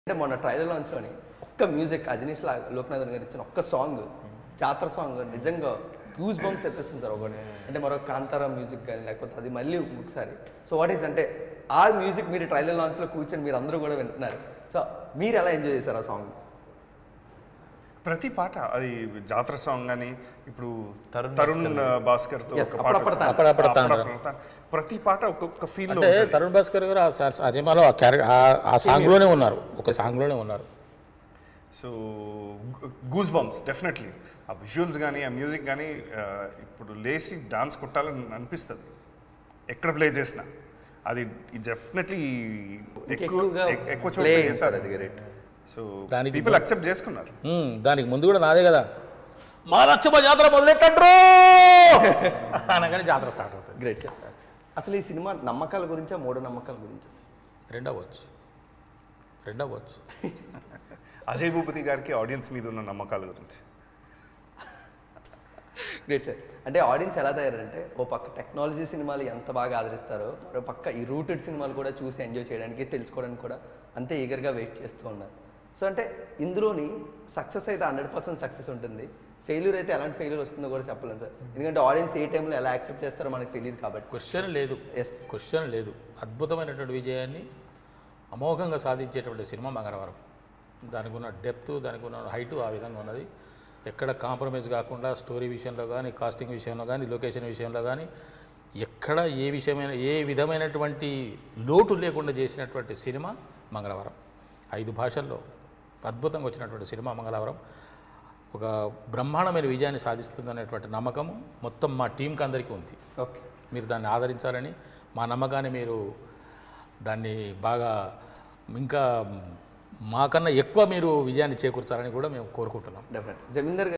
అంటే మొన్న ట్రైలర్ లాంచ్లోని ఒక్క మ్యూజిక్ అజనీష్ లా లోక్నాథన్ గారు ఇచ్చిన ఒక్క సాంగ్ జాతర సాంగ్ నిజంగా గ్యూస్ బంప్స్ తెప్పిస్తుంది సార్ ఒకటి అంటే మరో కాంతారా మ్యూజిక్ కానీ లేకపోతే అది మళ్ళీ ఒకసారి సో వాట్ ఈస్ అంటే ఆ మ్యూజిక్ మీరు ట్రైలర్ లాంచ్లో కూర్చొని మీరు అందరూ కూడా వింటున్నారు సో మీరు ఎలా ఎంజాయ్ చేశారు ఆ సాంగ్ ప్రతి పాట అది జాతర సాంగ్ అని ఇప్పుడు తరుణ్ తరుణ్ భాస్కర్ తో Yes, ఒక పాట అప్పుడప్పుడు వచ్చింది. అప్పుడప్పుడు తాను. అప్పుడప్పుడు తాను. ప్రతి పాట ఒక్కొక్క ఫీల్ అంటే తరుణ్ భాస్కర్ గారు ఆ స- ఆ సినిమాలో ఆ క్యారెక్టర్ ఆ సాంగ్లోనే ఉన్నారు ఒక సాంగ్లోనే ఉన్నారు సో గూస్ బంప్స్ డెఫినెట్లీ ఆ విజువల్స్ కానీ ఆ మ్యూజిక్ కానీ ఇప్పుడు లేచి డాన్స్ కొట్టాలని అనిపిస్తుంది ఎక్కడ ప్లే చేసినా అది డెఫినెట్లీ ఎక్కువ ఎక్కువగా ఎక్కువ play చోట్ల అయింది చేశారు సార్ అది great. సో దానికి పీపుల్ అక్సెప్ట్ చేసుకున్నారు ఉమ్, దానికి ముందు కూడా నాదే కదా మా లక్ష్మ జాతర మొదలెట్టండ్రు అనగానే జాతర స్టార్ట్ అవుతుంది గ్రేట్ సార్ అసలు ఈ సినిమా నమ్మకాల గురించా మూఢ నమ్మకాల గురించా సార్ రెండవచ్చు రెండవచ్చు అజయ్ భూపతి గారికి ఆడియన్స్ మీద ఉన్న నమ్మకాల గురించి గ్రేట్ సార్ అంటే ఆడియన్స్ ఎలా తయారంటే ఓ పక్క టెక్నాలజీ సినిమాలు ఎంత బాగా ఆదరిస్తారో మరో పక్క ఈ రూటెడ్ సినిమాలు కూడా చూసి ఎంజాయ్ చేయడానికి తెలుసుకోవడానికి కూడా అంతే ఈగర్గా వెయిట్ చేస్తూ ఉన్నారు సో అంటే ఇందులోని సక్సెస్ అయితే హండ్రెడ్ పర్సెంట్ సక్సెస్ ఉంటుంది ఫెయిల్యూర్ అయితే ఎలాంటి ఫెయిల్యూర్ వస్తుందో కూడా చెప్పలేం సార్ ఎందుకంటే ఆడియన్స్ ఏ టైంలో ఎలా యాక్సెప్ట్ చేస్తారో మనకు తెలియదు కాబట్టి క్వశ్చన్ లేదు ఎస్ క్వశ్చన్ లేదు అద్భుతమైనటువంటి విజయాన్ని అమోఘంగా సాధించేటువంటి సినిమా మంగళవారం దానికి ఉన్న డెప్త్ దానికి ఉన్న హైటు ఆ విధంగా ఉన్నది ఎక్కడ కాంప్రమైజ్ కాకుండా స్టోరీ విషయంలో కానీ కాస్టింగ్ విషయంలో కానీ లొకేషన్ విషయంలో కానీ ఎక్కడ ఏ విషయమైన ఏ విధమైనటువంటి లోటు లేకుండా చేసినటువంటి సినిమా మంగళవారం ఐదు భాషల్లో అద్భుతంగా వచ్చినటువంటి సినిమా మంగళవారం ఒక బ్రహ్మాండమైన విజయాన్ని సాధిస్తుందనేటువంటి నమ్మకము మొత్తం మా టీంకి అందరికీ ఉంది ఓకే మీరు దాన్ని ఆదరించాలని మా నమ్మకాన్ని మీరు దాన్ని బాగా ఇంకా మాకన్నా ఎక్కువ మీరు విజయాన్ని చేకూర్చాలని కూడా మేము కోరుకుంటున్నాం డెఫినెట్ జమీందర్ గారు